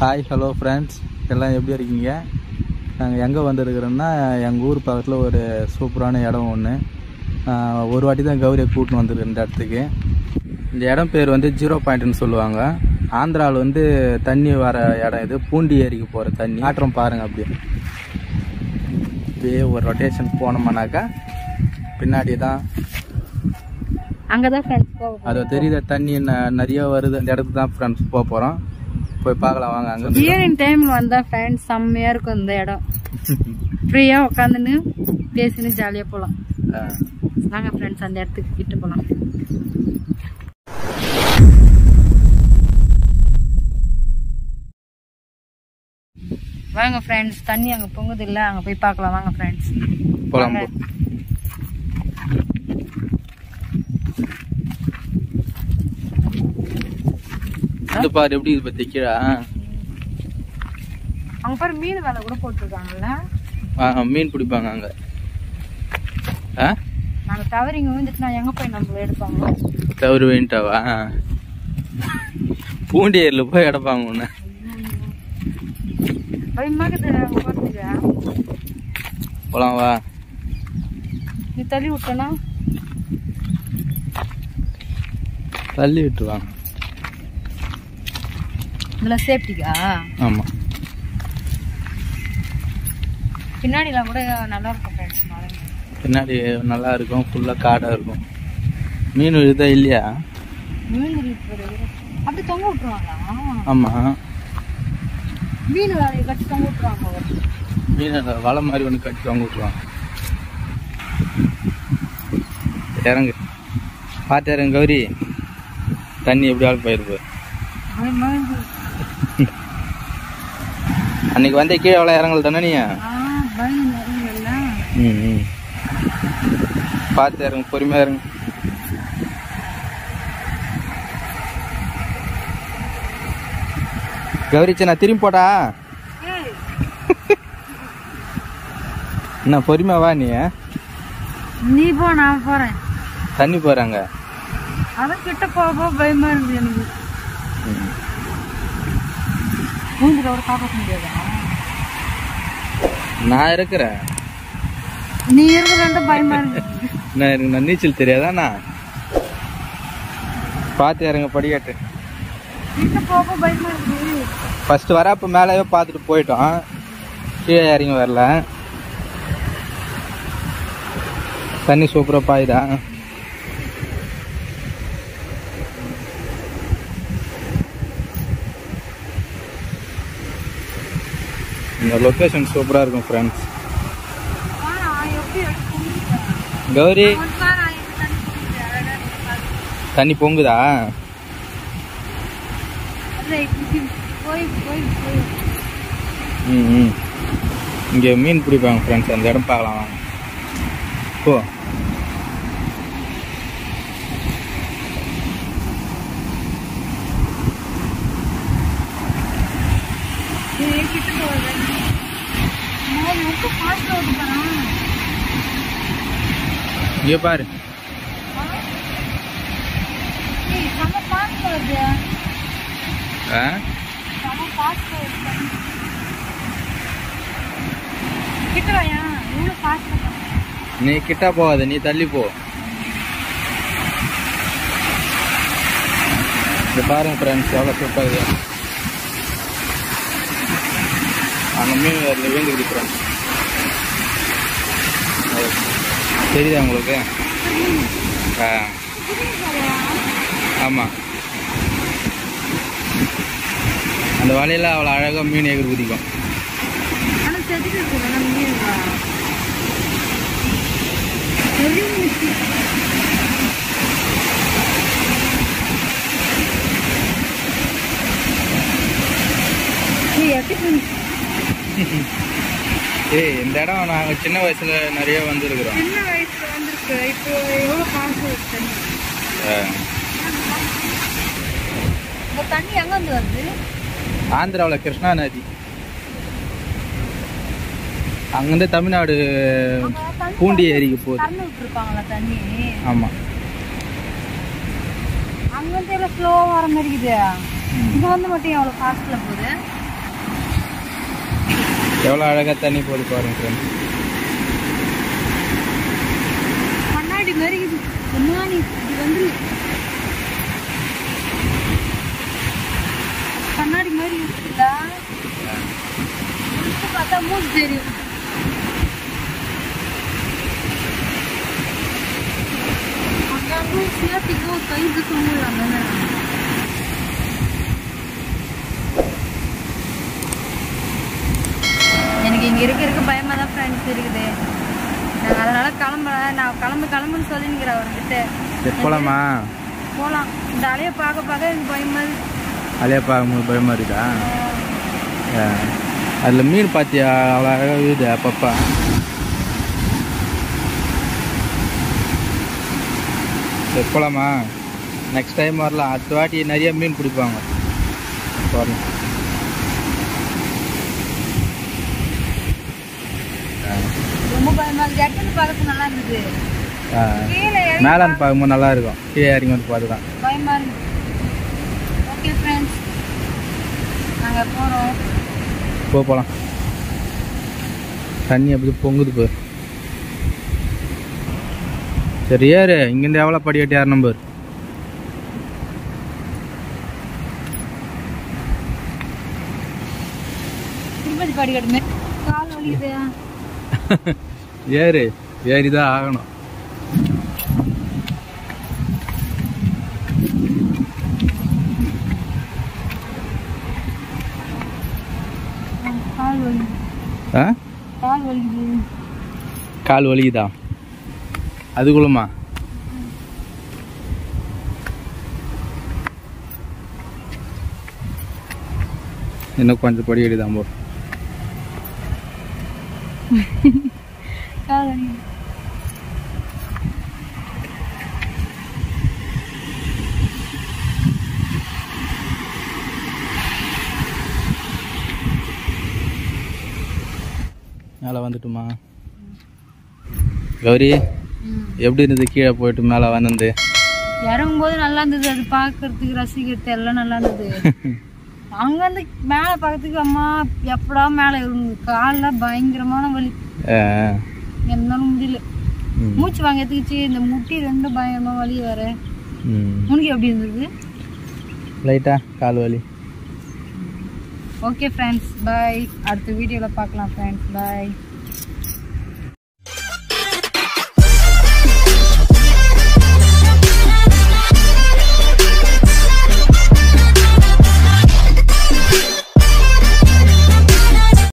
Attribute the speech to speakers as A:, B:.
A: Hi hello friends எல்லாம் எப்படி இருக்கீங்க நாங்கள் எங்கே வந்திருக்கிறோன்னா எங்கள் ஊர் பக்கத்தில் ஒரு சூப்பரான இடம் ஒன்று ஒரு வாட்டி தான் கௌரியை கூட்டின்னு வந்திருக்கேன் இந்த இடத்துக்கு இந்த இடம் பேர் வந்து ஜீரோ பாயிண்ட்னு சொல்லுவாங்க ஆந்திராவில் வந்து தண்ணி வர இடம் இது பூண்டி ஏரிக்கு போகிற தண்ணி மாற்றம் பாருங்கள் அப்படியே அப்படியே ஒரு ரொட்டேஷன் போனோம்னாக்கா பின்னாடி தான்
B: அங்கதான் ஃப்ரெண்ட்ஸ் போக
A: அது தெரியுத தண்ணி ந- நிறைய வருது அந்த இடத்துக்கு தான் ஃப்ரெண்ட்ஸ் போக போகிறோம் போய் பார்க்கலாம் வாங்க அங்கே
B: ஈவினிங் டைம்ல வந்தா ஃப்ரெண்ட்ஸ் செம்மையா இருக்கும் இந்த இடம் ஃப்ரீயா உட்காந்துன்னு பேசின்னு ஜாலியா போலாம் வாங்க ஃப்ரெண்ட்ஸ் அந்த இடத்துக்கு கிட்ட போலாம் வாங்க ஃப்ரெண்ட்ஸ் தண்ணி அங்க பொங்குது இல்ல அங்க போய் பார்க்கலாம் வாங்க ஃப்ரெண்ட்ஸ்
A: போகலாம்
B: வாங்க.
A: இது பாரு எப்படி இது பத்தி கீழே
B: அங்க பாரு மீன் வேலை கூட போட்டிருக்காங்கல்ல
A: ஆ, மீன் பிடிப்பாங்க அங்க ஆ
B: நாங்க தவறிங்க விழுந்துட்டு நான் எங்க போய் நம்மள எடுப்பாங்க
A: தவறு வேண்டாவா பூண்டி ஏரியில் போய் எடுப்பாங்க ஒன்று
B: பயமாக்குது அங்க போறதுக்கு
A: போலாம் வா
B: நீ தள்ளி விட்டனா
A: தள்ளி விட்டுருவாங்க
B: இதெல்லாம் சேஃப்டிக்கா
A: ஆமாம்
B: பின்னாடிலாம் கூட நல்லா இருக்கும் ஃப்ரெண்ட்ஸ் மரங்க
A: பின்னாடி நல்லா இருக்கும் ஃபுல்லாக காடாக இருக்கும் மீன் இதா இல்லையா
B: மீன் இருக்கிறது அப்படி தொங்க விட்டுருவாங்களா
A: ஆமாம்
B: மீன் வேலையை கட்டி தொங்க விட்டுருவாங்க ஒரு.
A: மீன் அந்த வலை மாதிரி ஒன்று கட்டி வாங்க விட்டுருவாங்க இறங்கு பார்த்து இறங்கு கௌரி தண்ணி எப்படி ஆள் போயிருப்பு
B: அது மாதிரி.
A: அன்னைக்கு வந்த கீழே எவ்வளோ இறங்கல தானே நீ
B: ஆ பயன் நிறையல
A: ம் ம் பார்த்து இறங்கு பொறுமையாக இறங்கு கௌரி சின்ன திரும்பி போடா என்ன பொறுமையா வா நீ
B: நீ போ நான் போறேன்
A: தண்ணி போறாங்க
B: அதான் கிட்ட போக போக பயமா இருக்குது எனக்கு மூஞ்சில கூட காப்பாற்ற முடியாதா
A: நான் இருக்கிறேன்
B: நீ இருக்கிறது பயமா இருக்குது
A: நான் எனக்கு நான் நீச்சல் தெரியாதாண்ணா பார்த்து இறங்க படிக்கட்டு
B: கிட்ட போக போக பயமா இருக்குது
A: ஃபர்ஸ்ட் வர அப்போ மேலேயே பார்த்துட்டு போயிட்டோம் கீழே இறங்கி வரல தண்ணி சூப்பராக பாயுதா இந்த லொக்கேஷன் சூப்பராக இருக்கும் ஃப்ரெண்ட்ஸ்
B: ஆனா எப்படி எடுத்து
A: கௌரி
B: பாரு எனக்கு தண்ணி குடிக்குது. அழகா இருக்கு பாரு.
A: தண்ணி பொங்குதா
B: இல்லை, இப்படி போய் போய் போய்
A: ம் ம் இங்கே மீன் பிடிப்பாங்க ஃப்ரெண்ட்ஸ் அந்த இடம் பார்க்கலாம் வாங்க போ
B: ஏய், கிட்ட போகாத. நான் ரொம்ப fast ஆ ஓட்டு போறேன்.
A: இங்கே பாரு
B: ஏய், செம fast ஆ வருது.
A: ஆ
B: செம fast ஆ வருது. கிட்ட வாயா, இவ்வளவு fast ஆ போறேன்.
A: நீ கிட்ட போகாத நீ தள்ளி போ இது பாருங்க ஃப்ரெண்ட்ஸ் எவ்வளோ சூப்பராக இருக்குது அங்கே மீன் வேறு விழுந்துக்குது ஃப்ரெண்ட்ஸ் தெரியுதா உங்களுக்கு ஆ ஆமாம் அந்த வலையில் அவ்வளோ அழகாக மீன் எகிரி குதிக்கும்
B: ஆனா செதுக்கு இருக்குது, நம்ம மீனுங்களா? செதுங்கிடுச்சு. ஏய், எப்படி இருந்துச்சு?
A: ஏய் இந்த இடம் நாங்கள் சின்ன வயசில் நிறைய வந்திருக்கிறோம்
B: சின்ன வயசுல வந்திருக்கு இப்போ எவ்வளவு காசு இருக்கு தண்ணி
A: ஆ.
B: இந்த தண்ணி எங்க இருந்து வருது
A: ஆந்திராவில் கிருஷ்ணா நதி அங்கேருந்து தமிழ்நாடு
B: அங்க தண்ணி
A: பூண்டி ஏரிக்கு போகுது
B: திறந்து விட்டுருப்பாங்களா தண்ணி
A: ஆமாம்
B: அங்க வந்து எவ்வளவு ஸ்லோவா வர மாதிரி இருக்குது இங்க வந்து மட்டும் எவ்வளவு ஃபாஸ்ட்ல போகுது
A: எவ்வளோ அழகாக தண்ணி போகுது பாருங்க ஃப்ரெண்ட்ஸ்
B: கண்ணாடி மாதிரி இருக்குது என்ன நீ இது வந்து கண்ணாடி மாதிரி இருக்குதா இப்ப பார்த்தா மூச்சு தெரியும் அங்கங்க சேர்த்துக்கோ கைது தூங்கலாம் எனக்கு இங்க இருக்க இருக்க பயமா தான் ஃப்ரெண்ட்ஸ் இருக்குது நான் அதனால கிளம்புறேன் நான் கிளம்பு கிளம்புன்னு சொல்லினுக்கிறேன் அவர்கிட்ட
A: சரி போகலாமா
B: போகலாம் இந்த அலையை பார்க்க பார்க்க எனக்கு பயமா இருக்கு
A: அலையா பார்க்கும்போது பயமாக இருக்குதா அதில் மீன் பார்த்தியா அவ்வளோ அழகாக இருக்குது அப்பப்பா சரி போகலாமா நெக்ஸ்ட் டைம் வரலாம் அடுத்த வாட்டி நிறைய மீன் பிடிப்பாங்க வரலாம்
B: ரொம்ப பயமா இருக்கு இடத்துல பார்க்கறது நல்லா இருந்தது
A: ஆ
B: கீழே இறங்கி
A: மேலான்னு பார்க்கும்போது நல்லா இருக்கும் கீழே இறங்கி வந்து பார்த்துக்கலாம்
B: பயமா இருக்கு ஓகே ஃப்ரெண்ட்ஸ் நாங்க போறோம்
A: போ போகலாம் தண்ணி அப்படி பொங்குது போ சரி ஏறு இங்கேருந்து எவ்வளோ படிக்கட்டு யார் நம்பர்
B: திருப்பதி படிக்கட்டுமே கால் வலிக்குது
A: ஏறு ஏறிதான் ஆகணும்
B: கால் வலி
A: ஆ
B: கால் வலிக்குது
A: கால் வலிக்குதா அதுக்குள்ளமா இன்னும் கொஞ்சம் படி அடிதான் போ
B: கால் வலிக்குது
A: மேலே வந்துட்டுமா கௌரி
B: ம்.
A: எப்படி இருந்தது கீழே போயிட்டு மேலே வந்து
B: இறங்கும் போது நல்லா இருந்தது அது பார்க்கறதுக்கு ரசிக்கிறது எல்லாம் நல்லா இருந்தது அங்க வந்து மேலே பார்க்கறதுக்கு அம்மா எப்படா மேலே இருந்தது காலில் பயங்கரமான வலி என்னால முடியல மூச்சு வாங்க எடுத்துக்கிச்சு இந்த முட்டி ரெண்டும் பயங்கரமா வலி வேற உனக்கு எப்படி இருந்தது
A: லைட்டா கால் வலி
B: ஓகே ஃப்ரெண்ட்ஸ் பாய் அடுத்த வீடியோவில் பார்க்கலாம் ஃப்ரெண்ட்ஸ் பாய்